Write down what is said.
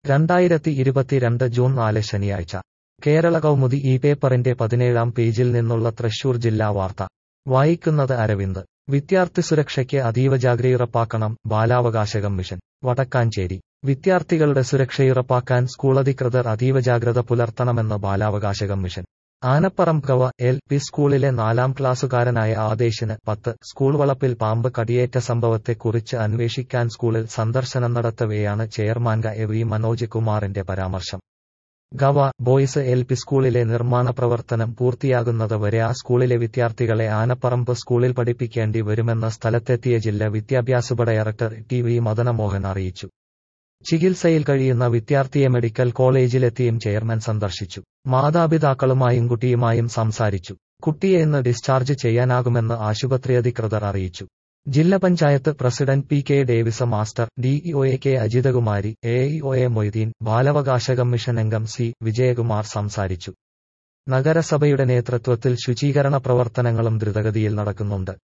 രണ്ടായിരത്തി ഇരുപത്തിരണ്ട് ജൂൺ നാല് ശനിയാഴ്ച കേരള കൗമുദി ഈ പേപ്പറിന്റെ പതിനേഴാം പേജിൽ നിന്നുള്ള തൃശൂർ ജില്ലാ വാർത്ത വായിക്കുന്നത് അരവിന്ദ് വിദ്യാർത്ഥി സുരക്ഷയ്ക്ക് അതീവ ജാഗ്രതയുറപ്പാക്കണം ബാലാവകാശ കമ്മീഷൻ വടക്കാഞ്ചേരി വിദ്യാർത്ഥികളുടെ സുരക്ഷയുറപ്പാക്കാൻ സ്കൂളധികൃതർ അതീവ ജാഗ്രത പുലർത്തണമെന്ന് ബാലാവകാശ കമ്മീഷൻ ആനപ്പറം ഗവ എൽ പി സ്കൂളിലെ നാലാം ക്ലാസ്സുകാരനായ ആദേശിന് പത്ത് സ്കൂൾ വളപ്പിൽ പാമ്പ് കടിയേറ്റ സംഭവത്തെക്കുറിച്ച് അന്വേഷിക്കാൻ സ്കൂളിൽ സന്ദർശനം നടത്തവെയാണ് ചെയർമാൻ എ വി മനോജ് കുമാറിന്റെ പരാമർശം ഗവ ബോയ്സ് എൽ പി സ്കൂളിലെ നിർമ്മാണ പ്രവർത്തനം പൂർത്തിയാകുന്നത് വരെ ആ സ്കൂളിലെ വിദ്യാർത്ഥികളെ ആനപ്പറമ്പ് സ്കൂളിൽ പഠിപ്പിക്കേണ്ടി വരുമെന്ന് സ്ഥലത്തെത്തിയ ജില്ലാ വിദ്യാഭ്യാസ ഡയറക്ടർ ടി വി മദനമോഹൻ അറിയിച്ചു ചികിത്സയിൽ കഴിയുന്ന വിദ്യാർത്ഥിയെ മെഡിക്കൽ കോളേജിലെത്തിയും ചെയർമാൻ സന്ദർശിച്ചു മാതാപിതാക്കളുമായും കുട്ടിയുമായും സംസാരിച്ചു കുട്ടിയെ ഇന്ന് ഡിസ്ചാർജ് ചെയ്യാനാകുമെന്ന് ആശുപത്രി അധികൃതർ അറിയിച്ചു ജില്ലാ panchayat president P K Davis master DEO A K Ajithakumari AEO A Moideen ബാലാവകാശ കമ്മീഷൻ അംഗം സി വിജയകുമാർ സംസാരിച്ചു നഗരസഭയുടെ നേതൃത്വത്തിൽ ശുചീകരണ പ്രവർത്തനങ്ങളും ദ്രുതഗതിയിൽ നടക്കുന്നുണ്ട്